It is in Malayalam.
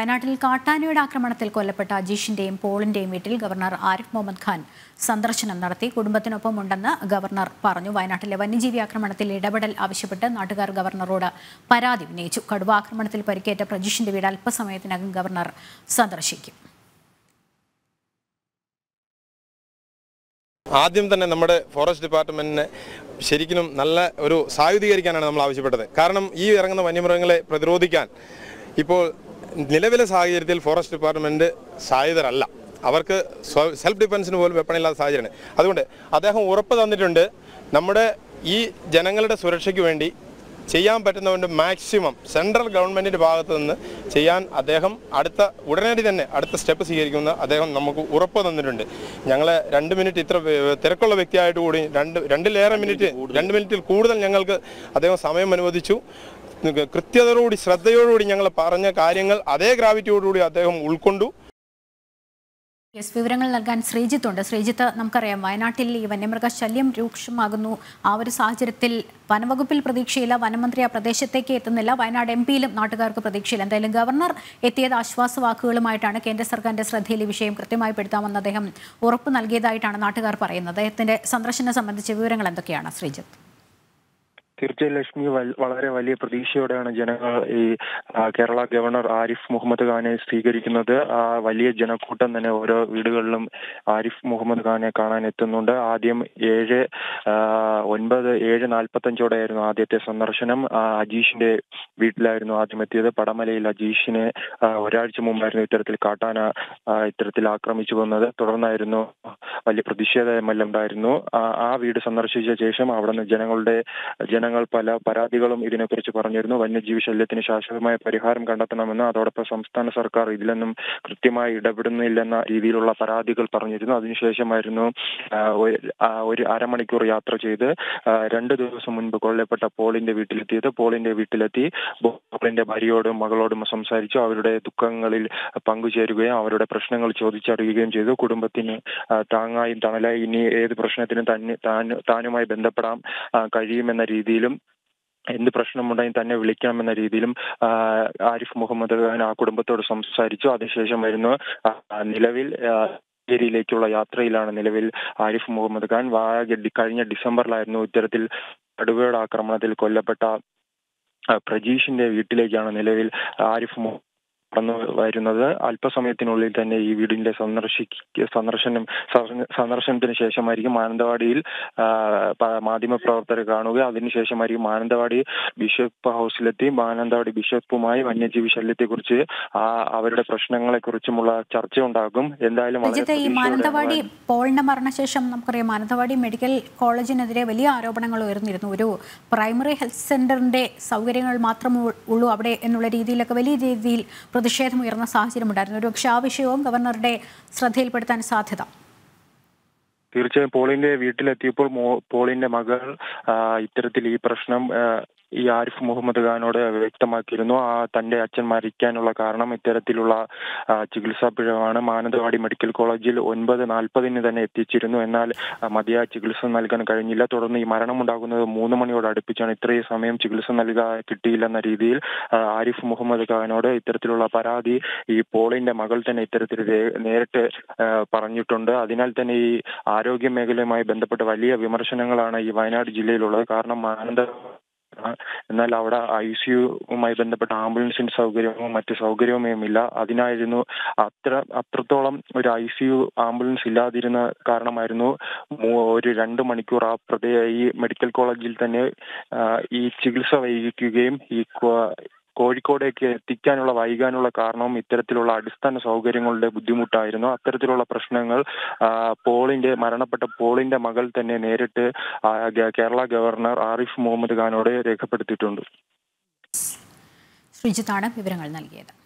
വയനാട്ടിൽ കാട്ടാനയുടെ ആക്രമണത്തിൽ കൊല്ലപ്പെട്ട അജീഷിന്റെയും പോളിന്റെയും വീട്ടിൽ ഗവർണർ ആരിഫ് മുഹമ്മദ് ഖാൻ സന്ദർശനം നടത്തി കുടുംബത്തിനൊപ്പം ഉണ്ടെന്ന് ഗവർണർ പറഞ്ഞു വയനാട്ടിലെ വന്യജീവി ആക്രമണത്തിൽ ഇടപെടൽ ആവശ്യപ്പെട്ട് നാട്ടുകാർ ഗവർണറോട് പരാതി ഉന്നയിച്ചു കടുവ ആക്രമണത്തിൽ പരിക്കേറ്റ പ്രജീഷിന്റെ വീട് അല്പസമയത്തിനകം ഗവർണർ സന്ദർശിക്കും ആദ്യം തന്നെ നമ്മുടെ ഫോറസ്റ്റ് ഡിപ്പാർട്ട്മെന്റിനെ ശരിക്കും നല്ല ഒരു സായുധീകരിക്കാനാണ് നമ്മൾ ആവശ്യപ്പെട്ടത് കാരണം ഈ ഇറങ്ങുന്ന വന്യമൃഗങ്ങളെ പ്രതിരോധിക്കാൻ ഇപ്പോൾ നിലവിലെ സാഹചര്യത്തിൽ ഫോറസ്റ്റ് ഡിപ്പാർട്ട്മെന്റ് സായുധരല്ല അവർക്ക് സ്വ- സെൽഫ് ഡിഫൻസിന് പോലും വെപ്പണില്ലാത്ത സാഹചര്യമാണ് അതുകൊണ്ട് അദ്ദേഹം ഉറപ്പ് തന്നിട്ടുണ്ട് നമ്മുടെ ഈ ജനങ്ങളുടെ സുരക്ഷയ്ക്ക് വേണ്ടി ചെയ്യാൻ പറ്റുന്നവൻ്റെ മാക്സിമം സെൻട്രൽ ഗവൺമെൻറ്റിൻ്റെ ഭാഗത്ത് നിന്ന് ചെയ്യാൻ അദ്ദേഹം അടുത്ത ഉടനടി തന്നെ അടുത്ത സ്റ്റെപ്പ് സ്വീകരിക്കുമെന്ന് അദ്ദേഹം നമുക്ക് ഉറപ്പ് തന്നിട്ടുണ്ട് ഞങ്ങൾ രണ്ട് മിനിറ്റ് ഇത്ര വേ- തിരക്കുള്ള വ്യക്തിയായിട്ട് കൂടി രണ്ട് രണ്ടിലേറെ മിനിറ്റ് രണ്ട് മിനിറ്റിൽ കൂടുതൽ ഞങ്ങൾക്ക് അദ്ദേഹം സമയം അനുവദിച്ചു കൃത്യതയോടുകൂടി ശ്രദ്ധയോടുകൂടി ഞങ്ങൾ പറഞ്ഞ കാര്യങ്ങൾ അതേ ഗ്രാവിറ്റിയോടുകൂടി അദ്ദേഹം ഉൾക്കൊണ്ടു യെസ് വിവരങ്ങൾ നൽകാൻ ശ്രീജിത്ത് ഉണ്ട് ശ്രീജിത്ത് നമുക്കറിയാം വയനാട്ടിൽ ഈ വന്യമൃഗ ശല്യം രൂക്ഷമാകുന്നു ആ ഒരു സാഹചര്യത്തിൽ വനവകുപ്പിൽ പ്രതീക്ഷയില്ല വനമന്ത്രി ആ പ്രദേശത്തേക്ക് എത്തുന്നില്ല വയനാട് എം പിയിലും നാട്ടുകാർക്ക് പ്രതീക്ഷയില്ല എന്തായാലും ഗവർണർ എത്തിയത് ആശ്വാസ വാക്കുകളുമായിട്ടാണ് കേന്ദ്ര സർക്കാരിന്റെ ശ്രദ്ധയിൽ ഈ വിഷയം കൃത്യമായി പെടുത്താമെന്ന് അദ്ദേഹം ഉറപ്പ് നൽകിയതായിട്ടാണ് നാട്ടുകാർ പറയുന്നത് അദ്ദേഹത്തിന്റെ സന്ദർശനം സംബന്ധിച്ച വിവരങ്ങൾ എന്തൊക്കെയാണ് ശ്രീജിത്ത് തീർച്ചയായും ലക്ഷ്മി വൽ- വളരെ വലിയ പ്രതീക്ഷയോടെയാണ് ജനങ്ങൾ ഈ ആ, കേരള ഗവർണർ ആരിഫ് മുഹമ്മദ് ഖാനെ സ്വീകരിക്കുന്നത് ആ വലിയ ജനക്കൂട്ടം തന്നെ ഓരോ വീടുകളിലും ആരിഫ് മുഹമ്മദ് ഖാനെ കാണാൻ എത്തുന്നുണ്ട് ആദ്യം ഏഴ് ആ, ഒൻപത് ഏഴ് നാൽപ്പത്തഞ്ചോടെയായിരുന്നു ആദ്യത്തെ സന്ദർശനം ആ, അജീഷിന്റെ വീട്ടിലായിരുന്നു ആദ്യം എത്തിയത് പടമലയിൽ അജീഷിനെ ആ, ഒരാഴ്ച മുമ്പായിരുന്നു ഇത്തരത്തിൽ കാട്ടാന ആ, ഇത്തരത്തിൽ ആക്രമിച്ചു വന്നത് തുടർന്നായിരുന്നു വലിയ പ്രതിഷേധമെല്ലാം ഉണ്ടായിരുന്നു ആ ആ വീട് സന്ദർശിച്ച ശേഷം അവിടെ നിന്ന് ജനങ്ങളുടെ ജനങ്ങൾ പല പരാതികളും ഇതിനെക്കുറിച്ച് പറഞ്ഞിരുന്നു വന്യജീവി ശല്യത്തിന് ശാശ്വതമായ പരിഹാരം കണ്ടെത്തണമെന്ന് അതോടൊപ്പം സംസ്ഥാന സർക്കാർ ഇതിലൊന്നും കൃത്യമായി ഇടപെടുന്നില്ലെന്ന രീതിയിലുള്ള പരാതികൾ പറഞ്ഞിരുന്നു അതിനുശേഷമായിരുന്നു ആ, ഒരു- ആ, ഒരു അരമണിക്കൂർ യാത്ര ചെയ്ത് ആ, രണ്ട് ദിവസം മുൻപ് കൊല്ലപ്പെട്ട പോളിന്റെ വീട്ടിലെത്തിയത് പോളിന്റെ വീട്ടിലെത്തി പോളിന്റെ ഭാര്യയോടും മകളോടും സംസാരിച്ചു അവരുടെ ദുഃഖങ്ങളിൽ പങ്കുചേരുകയും അവരുടെ പ്രശ്നങ്ങൾ ചോദിച്ചറിയുകയും ചെയ്തു കുടുംബത്തിന് ആ, താങ്ങായും തണലായി ഇനി ഏത് പ്രശ്നത്തിനും തന്നെ താൻ താനുമായി ബന്ധപ്പെടാൻ ആ, കഴിയുമെന്ന രീതിയിലും എന്ത് പ്രശ്നമുണ്ടെങ്കിൽ തന്നെ വിളിക്കണമെന്ന രീതിയിലും ആ, ആരിഫ് മുഹമ്മദ് ഖാൻ ആ കുടുംബത്തോട് സംസാരിച്ചു അതിനുശേഷമായിരുന്നു ആ, നിലവിൽ ആ, ിലേക്കുള്ള യാത്രയിലാണ് നിലവിൽ ആരിഫ് മുഹമ്മദ് ഖാൻ വാഗ കഴിഞ്ഞ ഡിസംബറിലായിരുന്നു ഇത്തരത്തിൽ കടുവയുടെ ആക്രമണത്തിൽ കൊല്ലപ്പെട്ട ആ, പ്രജീഷിന്റെ വീട്ടിലേക്കാണ് നിലവിൽ ആരിഫ് മു- കടന്നു വരുന്നത് അല്പസമയത്തിനുള്ളിൽ തന്നെ ഈ വീടിന്റെ സന്ദർശിക്ക സന്ദർശനം സന്ദ- സന്ദർശനത്തിന് ശേഷമായിരിക്കും മാനന്തവാടിയിൽ ആ, പ- മാധ്യമപ്രവർത്തകരെ കാണുക അതിനുശേഷമായിരിക്കും മാനന്തവാടി ബിഷപ്പ് ഹൗസിലെത്തി മാനന്തവാടി ബിഷപ്പുമായി വന്യജീവി ശല്യത്തെക്കുറിച്ച് ആ അവരുടെ പ്രശ്നങ്ങളെക്കുറിച്ചുമുള്ള ചർച്ച ഉണ്ടാകും എന്തായാലും വളരെ രഞ്ജിത്ത് ഈ പ്രതീക്ഷയോടെയാണ് മാനന്തവാടി പോളിന്റെ മരണശേഷം നമുക്കറിയാം മാനന്തവാടി മെഡിക്കൽ കോളേജിനെതിരെ വലിയ ആരോപണങ്ങൾ ഉയർന്നിരുന്നു ഒരു പ്രൈമറി ഹെൽത്ത് സെന്ററിന്റെ സൗകര്യങ്ങൾ മാത്രമേ ഉള്ളൂ അവിടെ എന്നുള്ള രീതിയിലൊക്കെ വലിയ രീതിയിൽ പ്രതിഷേധം ഉയർന്ന സാഹചര്യമുണ്ടായിരുന്നു ഒരു പക്ഷേ ആ വിഷയവും ഗവർണറുടെ ശ്രദ്ധയിൽപ്പെടുത്താൻ സാധ്യത തീർച്ചയായും പോളിന്റെ വീട്ടിലെത്തിയപ്പോൾ മോ- പോളിന്റെ മകൾ ആ, ഇത്തരത്തിൽ ഈ പ്രശ്നം ആ, ഈ ആരിഫ് മുഹമ്മദ് ഖാനോട് വ്യക്തമാക്കിയിരുന്നു ആ തന്റെ അച്ഛൻ മരിക്കാനുള്ള കാരണം ഇത്തരത്തിലുള്ള ആ, ചികിത്സാ പിഴവാണ് മാനന്തവാടി മെഡിക്കൽ കോളേജിൽ ഒൻപത് നാൽപ്പതിന് തന്നെ എത്തിച്ചിരുന്നു എന്നാൽ ആ, മതിയായ ചികിത്സ നൽകാൻ കഴിഞ്ഞില്ല തുടർന്ന് ഈ മരണമുണ്ടാകുന്നത് മൂന്ന് മണിയോട് അടുപ്പിച്ചാണ് ഇത്രയും സമയം ചികിത്സ നൽകാൻ കിട്ടിയില്ലെന്ന രീതിയിൽ ആ, ആരിഫ് മുഹമ്മദ് ഖാനോട് ഇത്തരത്തിലുള്ള പരാതി ഈ പോളിന്റെ മകൾ തന്നെ ഇത്തരത്തിൽ രേ- നേരിട്ട് ആ, പറഞ്ഞിട്ടുണ്ട് അതിനാൽ തന്നെ ഈ ആരോഗ്യ മേഖലയുമായി ബന്ധപ്പെട്ട് വലിയ വിമർശനങ്ങളാണ് ഈ വയനാട് ജില്ലയിലുള്ളത് കാരണം മാനന്ത എന്നാൽ അവിടെ ഐ സിയുമായി ബന്ധപ്പെട്ട ആംബുലൻസിന്റെ സൗകര്യമോ മറ്റു സൗകര്യമോ ഇല്ല അതിനായിരുന്നു അത്ര അത്രത്തോളം ഒരു ഐ സി യു ആംബുലൻസ് ഇല്ലാതിരുന്ന കാരണമായിരുന്നു മൂ- ഒരു രണ്ട് മണിക്കൂർ ആ പ്രദേ ഈ മെഡിക്കൽ കോളേജിൽ തന്നെ ആ, ഈ ചികിത്സ വൈകിക്കുകയും ഈ കോ- കോഴിക്കോടേക്ക് എത്തിക്കാനുള്ള വൈകാനുള്ള കാരണവും ഇത്തരത്തിലുള്ള അടിസ്ഥാന സൗകര്യങ്ങളുടെ ബുദ്ധിമുട്ടായിരുന്നു അത്തരത്തിലുള്ള പ്രശ്നങ്ങൾ ആ, പോളിന്റെ മരണപ്പെട്ട പോളിന്റെ മകൾ തന്നെ നേരിട്ട് ആ, ഗ- കേരള ഗവർണർ ആരിഫ് മുഹമ്മദ് ഖാനോട് രേഖപ്പെടുത്തിയിട്ടുണ്ട് ശ്രീജിത്താണ് വിവരങ്ങൾ നൽകിയത്